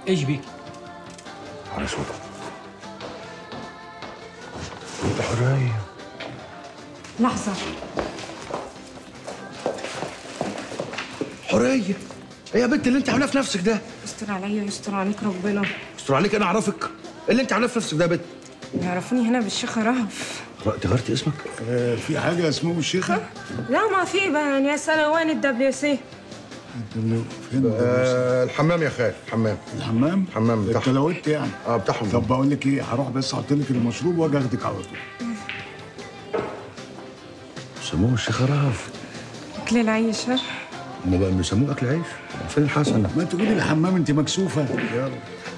ايش بيك؟ على صوتك انت حرية لحظة حرية ايه يا بنت اللي انت عاملاه في نفسك ده يستر عليا يستر عليك ربنا استر عليك انا اعرفك إيه اللي انت عاملاه في نفسك ده يا بنت يعرفوني هنا بالشيخ رهف انت غيرت اسمك آه، في حاجة اسمه الشيخة؟ لا ما في بقى يعني اسأل وين الدبليو سي فين آه الحمام يا خال الحمام الحمام؟ الحمام بتاعهم. التلاوت يعني اه بتاعهم طب بقول لك ايه هروح بس احط لك المشروب واجي اخدك على طول سموه الشيخ رهف اكل العيش ها هما بقى بيسموه اكل عيش فين الحسن ما تقولي الحمام انت مكسوفة يلا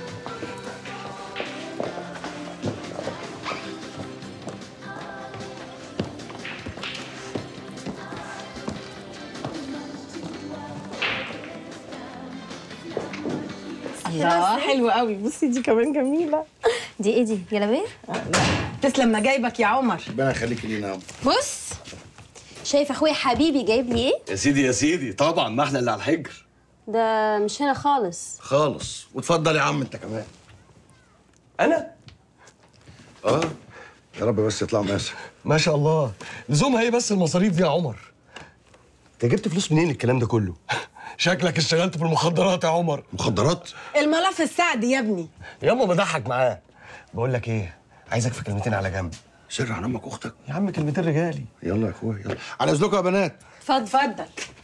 الله حلوة قوي بصي دي كمان جميلة دي ايه دي جلابيه تسلم ما جايبك يا عمر ربنا يخليك لينا يا عم. بص شايف اخويا حبيبي جايب لي ايه يا سيدي يا سيدي طبعا ما احنا اللي على الحجر ده مش هنا خالص خالص وتفضل يا عم انت كمان انا اه يا رب بس يطلع ماسك ما شاء الله لزومها ايه بس المصاريف دي يا عمر انت جبت فلوس منين الكلام ده كله شكلك اشتغلت في المخدرات يا عمر مخدرات الملف السعد يا ابني ياما بضحك معاه بقول لك ايه عايزك في كلمتين على جنب سر عن امك واختك يا عم كلمتين رجالي يلا يا اخويا يلا على اذنكم يا بنات اتفضل اتفضل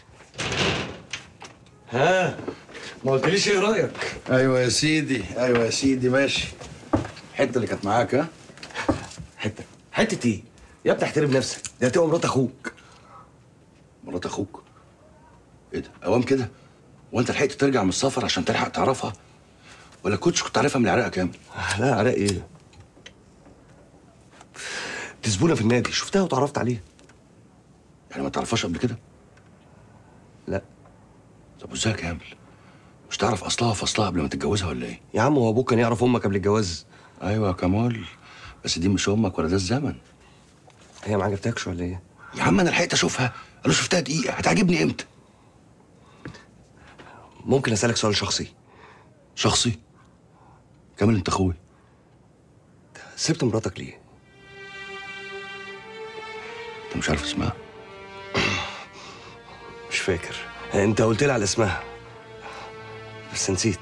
ها ما قلتليش ايه رايك ايوه يا سيدي ايوه يا سيدي ماشي الحته اللي كانت معاك ها حته حته ايه يا ابني احترم نفسك دي هتبقى مرات اخوك مرات اخوك ايه ده اوام كده وانت لحقت ترجع من السفر عشان تلحق تعرفها ولا كنتش كنت عارفها من العراق كامل لا عراق ايه دي زبونه في النادي شفتها وتعرفت عليها يعني ما تعرفهاش قبل كده لا طب وازاي يا كامل مش تعرف اصلها فصلها قبل ما تتجوزها ولا ايه يا عم هو ابوك كان يعرف امك قبل الجواز ايوه يا كمال بس دي مش امك ولا ده الزمن هي ما عجبتكش ولا ايه يا عم انا لحقت اشوفها انا شفتها دقيقه هتعجبني امتى ممكن اسالك سؤال شخصي شخصي كامل انت اخوي سبت مراتك ليه انت مش عارف اسمها مش فاكر انت قلت لي على اسمها بس نسيت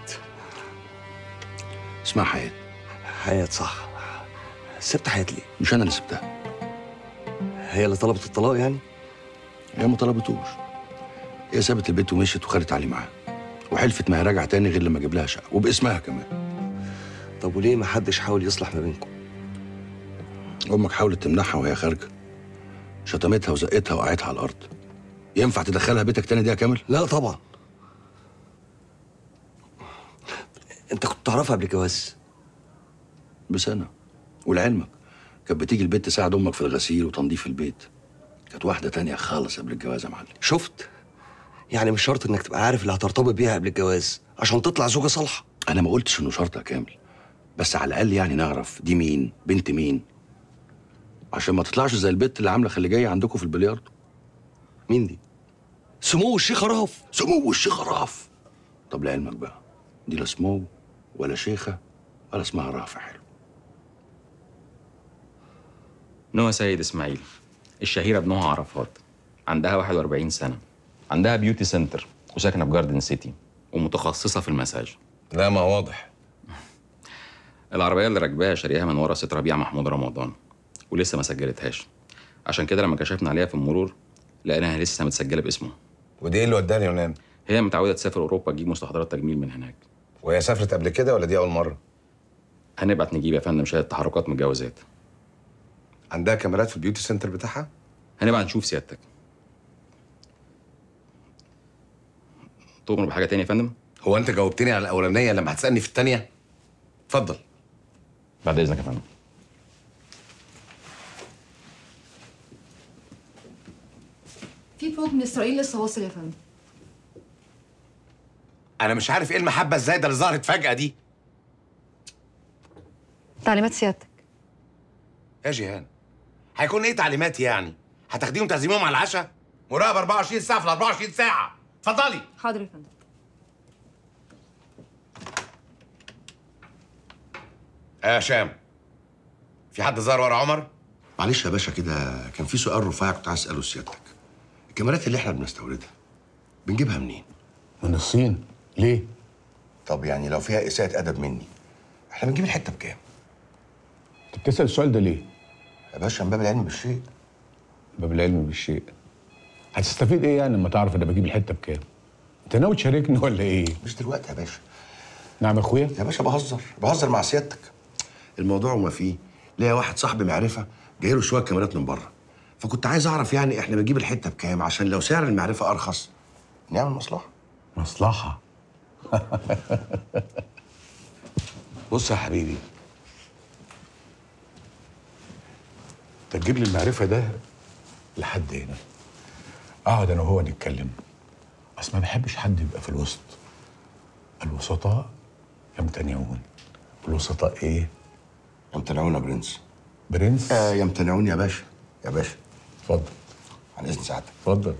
اسمها حياه حياة صح سبت حياة ليه مش انا اللي سبتها هي اللي طلبت الطلاق يعني هي ما طلبتوش هي سابت البيت ومشيت وخدت علي معاها وحلفت ما هي راجعه تاني غير لما اجيب لها شقه وباسمها كمان طب وليه ما حدش حاول يصلح ما بينكم امك حاولت تمنعها وهي خارجه شتمتها وزقتها وقعتها على الارض ينفع تدخلها بيتك تاني دي يا كامل لا طبعا انت كنت تعرفها قبل الجواز بسنه ولعلمك كانت بتيجي البيت تساعد امك في الغسيل وتنظيف البيت كانت واحده تانية خالص قبل الجواز يا معلم شفت يعني مش شرط انك تبقى عارف اللي هترتبط بيها قبل الجواز عشان تطلع زوجة صالحة انا ما قلتش انه شرط يا كامل بس على الاقل يعني نعرف دي مين بنت مين عشان ما تطلعش زي البت اللي عامله خليجيه عندكم في البلياردو مين دي سمو الشيخ رهف سمو الشيخ رهف طب لعلمك بقى دي لا سمو ولا شيخه ولا اسمها رهف حلو نوى سيد اسماعيل الشهيرة بنوها عرفات عندها 41 سنة عندها بيوتي سنتر وساكنة في جاردن سيتي ومتخصصة في المساج لا ما واضح العربية اللي راكباها شاريها من ورا ست ربيع محمود رمضان ولسه ما سجلتهاش عشان كده لما كشفنا عليها في المرور لقيناها لسه متسجلة باسمه ودي ايه اللي وداها اليونان هي متعودة تسافر أوروبا تجيب مستحضرات تجميل من هناك وهي سافرت قبل كده ولا دي اول مره هنبعت نجيب يا فندم شهادة تحركات من الجوازات عندها كاميرات في البيوتي سنتر بتاعها هنبقى نشوف سيادتك تؤمر بحاجة تانية يا فندم؟ هو انت جاوبتني على الاولانيه لما هتسالني في الثانيه اتفضل بعد إذنك يا فندم في فوق من اسرائيل لسه واصل يا فندم انا مش عارف ايه المحبه الزايده اللي ظهرت فجاه دي تعليمات سيادتك يا جيهان هيكون ايه تعليماتي يعني هتاخديهم تعزميهم على العشاء مراقبه 24 ساعه في ال 24 ساعه اتفضلي حاضر يا فندم يا هشام في حد ظهر ورا عمر معلش يا باشا كده كان في سؤال رفيع كنت عايز اساله سيادتك الكاميرات اللي احنا بنستوردها بنجيبها منين من الصين ليه؟ طب يعني لو فيها اساءة ادب مني احنا بنجيب الحته بكام انت بتسال السؤال ده ليه؟ يا باشا من باب العلم بالشيء باب العلم بالشيء هتستفيد ايه يعني لما تعرف انا بجيب الحته بكام؟ انت ناوي تشاركني ولا ايه؟ مش دلوقتي يا باشا نعم يا اخويا؟ يا باشا بهزر بهزر مع سيادتك الموضوع وما فيه ليا واحد صاحبي معرفه جاي له شويه كاميرات من بره فكنت عايز اعرف يعني احنا بنجيب الحته بكام عشان لو سعر المعرفه ارخص نعمل مصلحه مصلحه بص يا حبيبي انت تجيب لي المعرفه ده لحد هنا اقعد انا وهو نتكلم اصل ما بحبش حد يبقى في الوسط الوسطاء يمتنعون الوسطاء ايه يمتنعون يا برنس برنس آه يمتنعون يا باشا يا باشا اتفضل عن اذن سعادتك اتفضل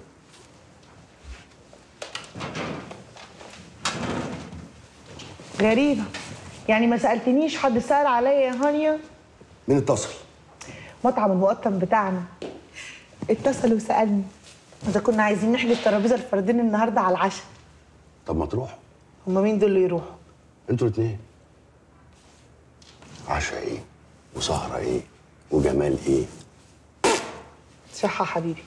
غريبة يعني ما سألتنيش حد سأل عليا يا هانيا مين اتصل مطعم المقطم بتاعنا اتصل وسألني إذا كنا عايزين نحجز ترابيزة الفردين النهاردة على العشاء طب ما تروحوا هما مين دول اللي يروحوا؟ انتوا الاثنين عشاء ايه وسهره ايه وجمال ايه صحة حبيبي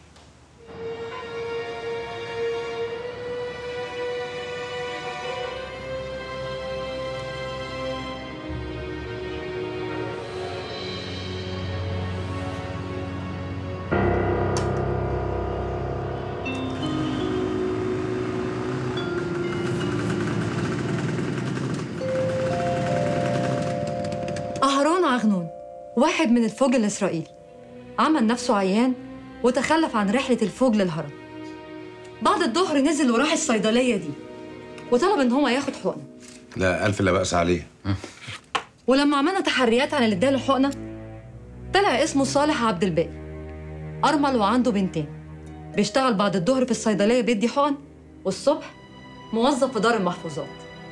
أهرون عغنون واحد من الفوج الإسرائيلي عمل نفسه عيان وتخلف عن رحلة الفوج للهرم بعد الظهر نزل وراح الصيدلية دي وطلب إن هو ياخد حقنة لا الف لا باس عليه ولما عملنا تحريات عن اللي اداله حقنة طلع اسمه صالح عبد الباقي أرمل وعنده بنتين بيشتغل بعد الظهر في الصيدلية بيدي حقن والصبح موظف في دار المحفوظات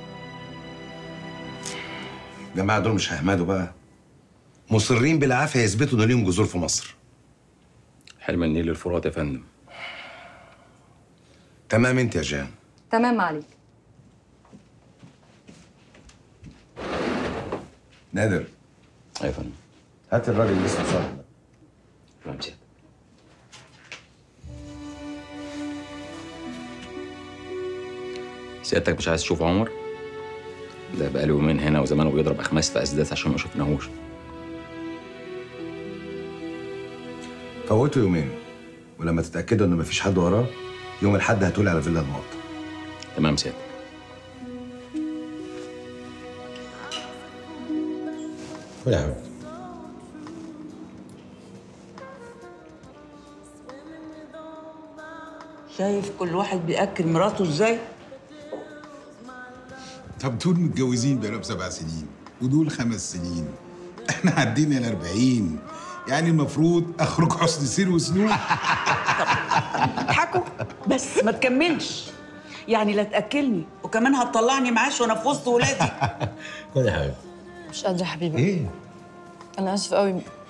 الجماعه دول مش هيحمدوا بقى مصرين بالعافيه يثبتوا ان ليهم جذور في مصر حلم النيل الفرات يا فندم تمام انت يا جان تمام عليك نادر ايوه يا فندم هات الراجل اللي اسمه صالح ده. تمام سيادة سيادتك مش عايز تشوف عمر؟ ده بقاله يومين هنا وزمانه بيضرب أخماس في أسداس عشان ما شفناهوش فوتوا يومين ولما تتاكدوا ان مفيش حد وراه يوم الاحد هتقولي على فيلا المقطم تمام سيادتك خد يا حبيبي شايف كل واحد بياكل مراته ازاي طب دول متجوزين بقالهم سبع سنين ودول خمس سنين احنا عدينا ال 40 يعني المفروض اخرج حسن سير وسلوك اضحكوا بس ما تكملش يعني لا تاكلني وكمان هتطلعني معاش وانا في وسط ولادي خد يا حبيبي مش قادرة يا حبيبي ايه أنا آسفة قوي